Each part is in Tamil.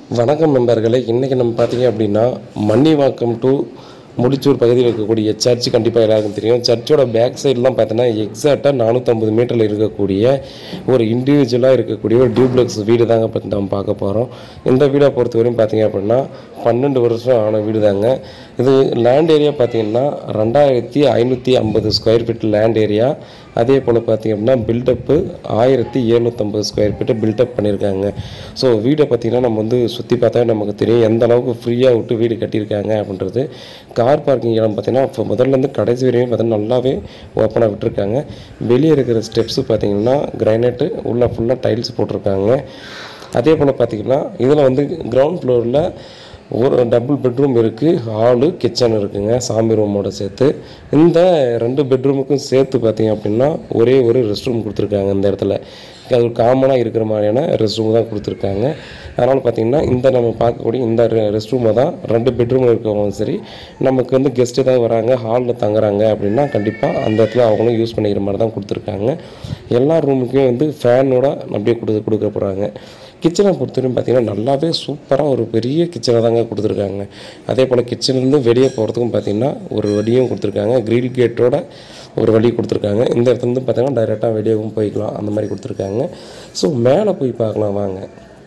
வணக்கம் நண்பர்களே இன்றைக்கி நம்ம பார்த்தீங்க அப்படின்னா மன்னிவாக்கம் டு முடிச்சூர் பகுதியில் இருக்கக்கூடிய சர்ச் கண்டிப்பாக எல்லாருக்கும் தெரியும் சர்ச்சோட பேக் சைட்லாம் பார்த்தீங்கன்னா எக்ஸாக்டாக நானூற்றம்பது மீட்டரில் இருக்கக்கூடிய ஒரு இண்டிவிஜுவலாக இருக்கக்கூடிய ஒரு டியூப்ளெக்ஸ் வீடு தாங்க பற்றி நம்ம பார்க்க போகிறோம் இந்த வீடை பொறுத்தவரையும் பார்த்தீங்க அப்படின்னா பன்னெண்டு வருஷம் ஆன வீடு தாங்க இது லேண்ட் ஏரியா பார்த்தீங்கன்னா ரெண்டாயிரத்தி ஐநூற்றி ஐம்பது ஸ்கொயர் ஃபீட் லேண்ட் ஏரியா அதே போல் பார்த்தீங்க அப்படின்னா பில்டப்பு ஆயிரத்தி எழுநூற்றம்பது ஸ்கொயர் ஃபீட்டை பில்டப் பண்ணியிருக்காங்க ஸோ வீடை பார்த்தீங்கன்னா நம்ம வந்து சுற்றி பார்த்தா நமக்கு தெரியும் எந்த அளவுக்கு ஃப்ரீயாக விட்டு வீடு கட்டியிருக்காங்க அப்படின்றது கார் பார்க்கிங் இடம் பார்த்தீங்கன்னா இப்போ முதல்லேருந்து கடைசி வரையும் பார்த்தீங்கன்னா நல்லாவே ஓப்பனாக விட்டுருக்காங்க வெளியே இருக்கிற ஸ்டெப்ஸு பார்த்தீங்கன்னா கிரைனைட்டு உள்ளே ஃபுல்லாக டைல்ஸ் போட்டிருக்காங்க அதே போல் பார்த்தீங்கன்னா இதில் வந்து கிரவுண்ட் ஃப்ளோரில் ஒரு டபுள் பெட்ரூம் இருக்குது ஹாலு கிச்சன் இருக்குங்க சாமி ரூமோட சேர்த்து இந்த ரெண்டு பெட்ரூமுக்கும் சேர்த்து பார்த்தீங்க அப்படின்னா ஒரே ஒரு ரெஸ்ட் ரூம் கொடுத்துருக்காங்க இந்த இடத்துல அது காமனாக இருக்கிற மாதிரியான ரெஸ்ட் ரூம் தான் கொடுத்துருக்காங்க அதனால் பார்த்தீங்கன்னா இந்த நம்ம பார்க்கக்கூடிய இந்த ரெஸ்ட் ரூமை தான் ரெண்டு பெட்ரூமில் இருக்கவங்க சரி நமக்கு வந்து கெஸ்ட் ஏதாவது வராங்க ஹாலில் தங்குறாங்க அப்படின்னா கண்டிப்பாக அந்த இடத்துல அவங்களும் யூஸ் பண்ணிக்கிற மாதிரி தான் கொடுத்துருக்காங்க எல்லா ரூமுக்குமே வந்து ஃபேனோட அப்படியே கொடுத்து கொடுக்க போகிறாங்க கிச்சனை பொறுத்தவரையும் பார்த்தீங்கன்னா நல்லாவே சூப்பராக ஒரு பெரிய கிச்சனை தாங்க கொடுத்துருக்காங்க அதே போல் கிச்சன்லேருந்து வெளியே போகிறதுக்கும் பார்த்தீங்கன்னா ஒரு வழியும் கொடுத்துருக்காங்க கிரில் கேட்டோட ஒரு வழி கொடுத்துருக்காங்க இந்த இடத்துலேருந்து பார்த்தீங்கன்னா டைரெக்டாக வெளியவும் போய்க்கலாம் அந்த மாதிரி கொடுத்துருக்காங்க ஸோ மேலே போய் பார்க்கலாம் வாங்க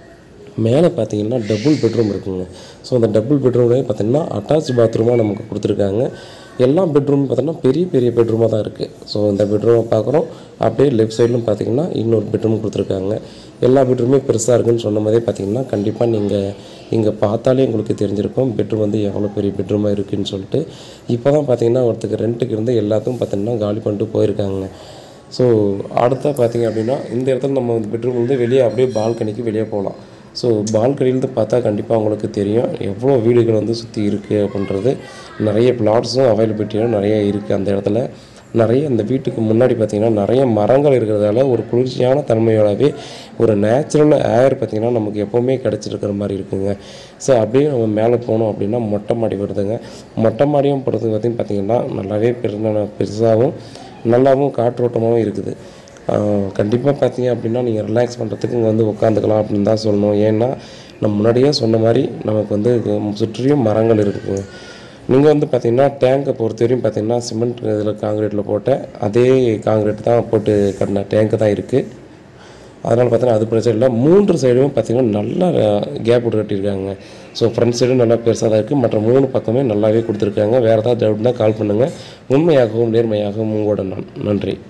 மேலே பார்த்தீங்கன்னா டபுள் பெட்ரூம் இருக்குங்க ஸோ அந்த டபுள் பெட்ரூம்லேயே பார்த்தீங்கன்னா அட்டாச் பாத்ரூமாக நமக்கு கொடுத்துருக்காங்க எல்லா பெட்ரூம் பார்த்தீங்கன்னா பெரிய பெரிய பெட்ரூமாக தான் இருக்குது ஸோ இந்த பெட்ரூமை பார்க்குறோம் அப்படியே லெஃப்ட் சைட்லும் பார்த்தீங்கன்னா இன்னொரு பெட்ரூம் கொடுத்துருக்காங்க எல்லா பெட்ரூமே பெருசாக இருக்குன்னு சொன்ன மாதிரியே பார்த்தீங்கன்னா கண்டிப்பாக நீங்கள் இங்கே பார்த்தாலே உங்களுக்கு தெரிஞ்சிருக்கும் பெட்ரூம் வந்து எவ்வளோ பெரிய பெட்ரூமாக இருக்குதுன்னு சொல்லிட்டு இப்போ தான் பார்த்தீங்கன்னா ஒருத்தருக்கு ரெண்ட்டுக்கு இருந்து எல்லாத்துக்கும் பார்த்தீங்கன்னா காலி பண்ணிட்டு போயிருக்காங்க ஸோ அடுத்தா பார்த்தீங்க அப்படின்னா இந்த இடத்துல நம்ம பெட்ரூம் வந்து வெளியே அப்படியே பால்கனிக்கு வெளியே போகலாம் ஸோ பால்கனிலேருந்து பார்த்தா கண்டிப்பாக உங்களுக்கு தெரியும் எவ்வளோ வீடுகள் வந்து சுற்றி இருக்குது அப்படின்றது நிறைய பிளாட்ஸும் அவைலபிலிட்டியும் நிறைய இருக்குது அந்த இடத்துல நிறைய அந்த வீட்டுக்கு முன்னாடி பார்த்திங்கன்னா நிறைய மரங்கள் இருக்கிறதால ஒரு குளிர்ச்சியான தன்மையோடவே ஒரு நேச்சுரல் ஏர் பார்த்திங்கன்னா நமக்கு எப்போவுமே கிடச்சிருக்கிற மாதிரி இருக்குங்க ஸோ அப்படியே நம்ம மேலே போனோம் அப்படின்னா மொட்டை மாடி வருதுங்க மொட்டை மாடியும் பொறுத்து பார்த்திங்க பார்த்திங்கன்னா நல்லாவே பெருசான பெருசாகவும் நல்லாவும் காற்றோட்டமாகவும் இருக்குது கண்டிப்பாக பார்த்தீங்க அப்படின்னா நீங்கள் ரிலாக்ஸ் பண்ணுறதுக்கு இங்கே வந்து உட்காந்துக்கலாம் அப்படின்னு தான் சொல்லணும் ஏன்னா நம்ம முன்னாடியே சொன்ன மாதிரி நமக்கு வந்து இது சுற்றியும் மரங்கள் இருக்குங்க நீங்கள் வந்து பார்த்தீங்கன்னா டேங்கை பொறுத்தவரையும் பார்த்தீங்கன்னா சிமெண்ட் இதில் காங்கிரீட்டில் போட்ட அதே காங்கிரீட் தான் போட்டு கட்டின டேங்கு தான் இருக்குது அதனால் பார்த்தீங்கன்னா அது பிரச்சனை இல்லை மூன்று சைடுமே பார்த்தீங்கன்னா நல்லா கேப் விட்டு கட்டியிருக்காங்க ஸோ ஃப்ரண்ட் சைடும் நல்லா பெருசாக தான் இருக்குது மற்ற மூணு பக்கமே நல்லாவே கொடுத்துருக்காங்க வேறு ஏதாவது டவுட் தான் கால் பண்ணுங்கள் உண்மையாகவும் நேர்மையாகவும் உங்களோட நன் நன்றி